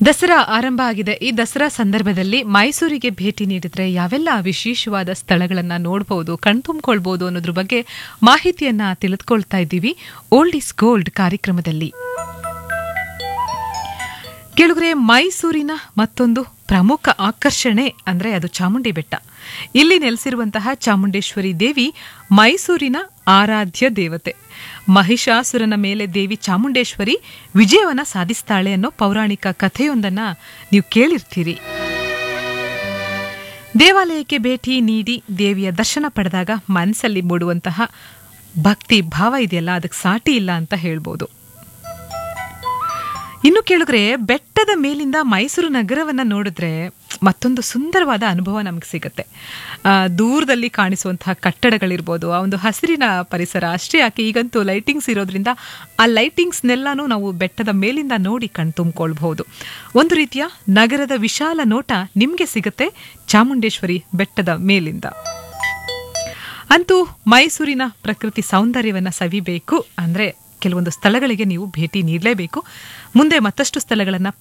ದಸರಾ ಆರಂಭ ಆಗಿದೆ ಈ ದಸರಾ ಸಂದರ್ಭದಲ್ಲಿ ಮೈಸೂರಿಗೆ ಭೇಟಿ ನೀಡಿದ್ರೆ ಯಾವೆಲ್ಲ ವಿಶೇಷವಾದ ಸ್ಥಳಗಳನ್ನ ನೋಡಬಹುದು ಕಣ್ತುಂಬಿಕೊಳ್ಬಹುದು ಅನ್ನೋದ್ರ ಬಗ್ಗೆ ಮಾಹಿತಿಯನ್ನ ತಿಳಿದುಕೊಳ್ತಾ ಇದ್ದೀವಿ ಓಲ್ಡ್ ಇಸ್ ಗೋಲ್ಡ್ ಕಾರ್ಯಕ್ರಮದಲ್ಲಿ ಕೆಳಗರೆ ಮೈಸೂರಿನ ಮತ್ತೊಂದು ಪ್ರಮುಖ ಆಕರ್ಷಣೆ ಅಂದ್ರೆ ಅದು ಚಾಮುಂಡಿ ಬೆಟ್ಟ ಇಲ್ಲಿ ನೆಲೆಸಿರುವಂತಹ ಚಾಮುಂಡೇಶ್ವರಿ ದೇವಿ ಮೈಸೂರಿನ ಆರಾಧ್ಯ ದೇವತೆ ಮಹಿಷಾಸುರನ ಮೇಲೆ ದೇವಿ ಚಾಮುಂಡೇಶ್ವರಿ ವಿಜಯವನ್ನ ಸಾಧಿಸ್ತಾಳೆ ಅನ್ನೋ ಪೌರಾಣಿಕ ಕಥೆಯೊಂದನ್ನ ನೀವು ಕೇಳಿರ್ತೀರಿ ದೇವಾಲಯಕ್ಕೆ ಭೇಟಿ ನೀಡಿ ದೇವಿಯ ದರ್ಶನ ಪಡೆದಾಗ ಮನಸ್ಸಲ್ಲಿ ಮೂಡುವಂತಹ ಭಕ್ತಿ ಭಾವ ಇದೆಯಲ್ಲ ಅದಕ್ಕೆ ಸಾಟಿ ಇಲ್ಲ ಅಂತ ಹೇಳ್ಬೋದು ಇನ್ನು ಕೇಳಿದ್ರೆ ಬೆಟ್ಟದ ಮೇಲಿಂದ ಮೈಸೂರು ನಗರವನ್ನ ನೋಡಿದ್ರೆ ಮತ್ತೊಂದು ಸುಂದರವಾದ ಅನುಭವ ನಮಗೆ ಸಿಗುತ್ತೆ ಆ, ದೂರದಲ್ಲಿ ಕಾಣಿಸುವಂತಹ ಕಟ್ಟಡಗಳಿರ್ಬೋದು ಆ ಒಂದು ಹಸಿರಿನ ಪರಿಸರ ಅಷ್ಟೇ ಯಾಕೆ ಈಗಂತೂ ಲೈಟಿಂಗ್ಸ್ ಇರೋದ್ರಿಂದ ಆ ಲೈಟಿಂಗ್ಸ್ನೆಲ್ಲಾನು ನಾವು ಬೆಟ್ಟದ ಮೇಲಿಂದ ನೋಡಿ ಕಣ್ತುಂಬಿಕೊಳ್ಬಹುದು ಒಂದು ರೀತಿಯ ನಗರದ ವಿಶಾಲ ನೋಟ ನಿಮಗೆ ಸಿಗುತ್ತೆ ಚಾಮುಂಡೇಶ್ವರಿ ಬೆಟ್ಟದ ಮೇಲಿಂದ ಅಂತೂ ಮೈಸೂರಿನ ಪ್ರಕೃತಿ ಸೌಂದರ್ಯವನ್ನ ಸವಿಬೇಕು ಅಂದ್ರೆ ಕೆಲವೊಂದು ಸ್ಥಳಗಳಿಗೆ ನೀವು ಭೇಟಿ ನೀಡಲೇಬೇಕು ಮುಂದೆ ಮತ್ತಷ್ಟು ಸ್ಥಳಗಳನ್ನ